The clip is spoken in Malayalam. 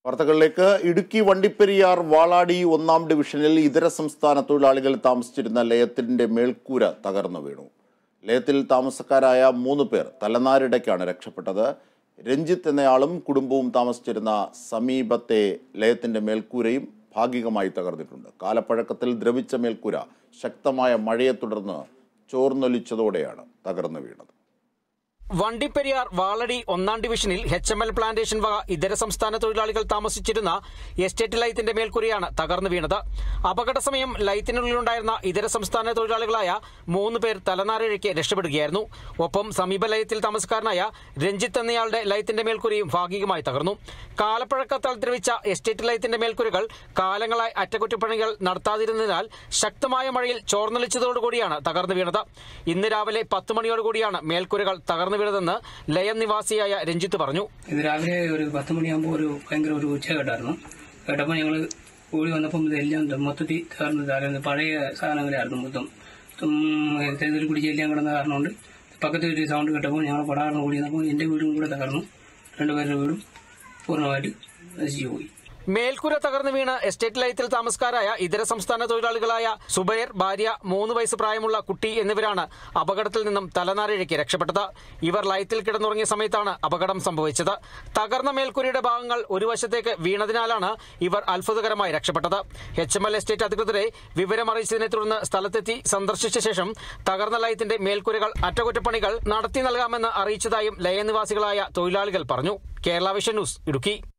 വാർത്തകളിലേക്ക് ഇടുക്കി വണ്ടിപ്പെരിയാർ വാളാടി ഒന്നാം ഡിവിഷനിൽ ഇതര സംസ്ഥാന തൊഴിലാളികൾ താമസിച്ചിരുന്ന ലയത്തിന്റെ മേൽക്കൂര തകർന്നു വീണു ലയത്തിൽ താമസക്കാരായ മൂന്ന് പേർ തലനാരിടയ്ക്കാണ് രക്ഷപ്പെട്ടത് രഞ്ജിത്ത് എന്നയാളും കുടുംബവും താമസിച്ചിരുന്ന സമീപത്തെ ലയത്തിന്റെ മേൽക്കൂരയും ഭാഗികമായി തകർന്നിട്ടുണ്ട് കാലപ്പഴക്കത്തിൽ ദ്രവിച്ച മേൽക്കൂര ശക്തമായ മഴയെ തുടർന്ന് ചോർന്നൊലിച്ചതോടെയാണ് തകർന്നു വീണത് വണ്ടിപ്പെരിയാർ വാളടി ഒന്നാം ഡിവിഷനിൽ എച്ച് എം എൽ പ്ലാന്റേഷൻ വക ഇതര സംസ്ഥാന തൊഴിലാളികൾ താമസിച്ചിരുന്ന എസ്റ്റേറ്റ് ലൈത്തിന്റെ മേൽക്കൂരയാണ് തകർന്നു വീണത് അപകട സമയം ലൈത്തിനുള്ളിലുണ്ടായിരുന്ന ഇതര സംസ്ഥാന തൊഴിലാളികളായ മൂന്ന് പേർ തലനാരിഴയ്ക്ക് രക്ഷപ്പെടുകയായിരുന്നു ഒപ്പം സമീപ ലയത്തിൽ താമസക്കാരനായ രഞ്ജിത്ത് എന്നയാളുടെ ലൈത്തിന്റെ മേൽക്കൂരയും ഭാഗികമായി തകർന്നു കാലപ്പഴക്കത്താൽ ദ്രവിച്ച എസ്റ്റേറ്റ് ലൈത്തിന്റെ മേൽക്കൂരകൾ കാലങ്ങളായി അറ്റകുറ്റപ്പണികൾ നടത്താതിരുന്നതിനാൽ ശക്തമായ മഴയിൽ ചോർന്നൊലിച്ചതോടുകൂടിയാണ് തകർന്നു വീണത് ഇന്ന് രാവിലെ പത്ത് മണിയോടുകൂടിയാണ് മേൽക്കൂരകൾ തകർന്നു വീണതെന്ന് ലയം നിവാസിയായ രഞ്ജിത്ത് പറഞ്ഞു ഇത് രാവിലെ ഒരു പത്ത് മണിയാകുമ്പോൾ ഒരു ഭയങ്കര ഒരു ഉച്ച കേട്ടായിരുന്നു കേട്ടപ്പോൾ ഞങ്ങൾ ഓടി വന്നപ്പം ഇതെല്ലാം മൊത്തത്തിൽ തകർന്ന് തകർന്ന് പഴയ സാധനങ്ങളായിരുന്നു മൊത്തം തേതിൽ പിടിച്ച് എല്ലാം കിടന്ന കാരണം കൊണ്ട് പക്കത്ത് ഒരു സൗണ്ട് കേട്ടപ്പോൾ ഞങ്ങൾ പടാർന്ന് ഓടി വന്നപ്പോൾ എൻ്റെ വീടും കൂടെ തകർന്നു രണ്ടുപേരുടെ വീടും പൂർണ്ണമായിട്ട് നശിച്ചു പോയി മേൽക്കൂര തകർന്നു വീണ് എസ്റ്റേറ്റ് ലയത്തിൽ താമസക്കാരായ ഇതര സംസ്ഥാന തൊഴിലാളികളായ സുബൈർ ഭാര്യ മൂന്ന് വയസ്സ് പ്രായമുള്ള കുട്ടി എന്നിവരാണ് അപകടത്തിൽ നിന്നും തലനാരിഴയ്ക്ക് രക്ഷപ്പെട്ടത് ഇവർ ലയത്തിൽ കിടന്നുറങ്ങിയ സമയത്താണ് അപകടം സംഭവിച്ചത് തകർന്ന മേൽക്കൂരയുടെ ഭാഗങ്ങൾ ഒരു വശത്തേക്ക് വീണതിനാലാണ് ഇവർ അത്ഭുതകരമായി രക്ഷപ്പെട്ടത് എച്ച് എം എൽ എസ്റ്റേറ്റ് അധികൃതരെ വിവരമറിയിച്ചതിനെ തുടർന്ന് സ്ഥലത്തെത്തി സന്ദർശിച്ച ശേഷം തകർന്ന ലയത്തിന്റെ മേൽക്കൂരകൾ അറ്റകുറ്റപ്പണികൾ നടത്തി നൽകാമെന്ന് അറിയിച്ചതായും ലയനിവാസികളായ തൊഴിലാളികൾ പറഞ്ഞു കേരള വിഷൻ ന്യൂസ് ഇടുക്കി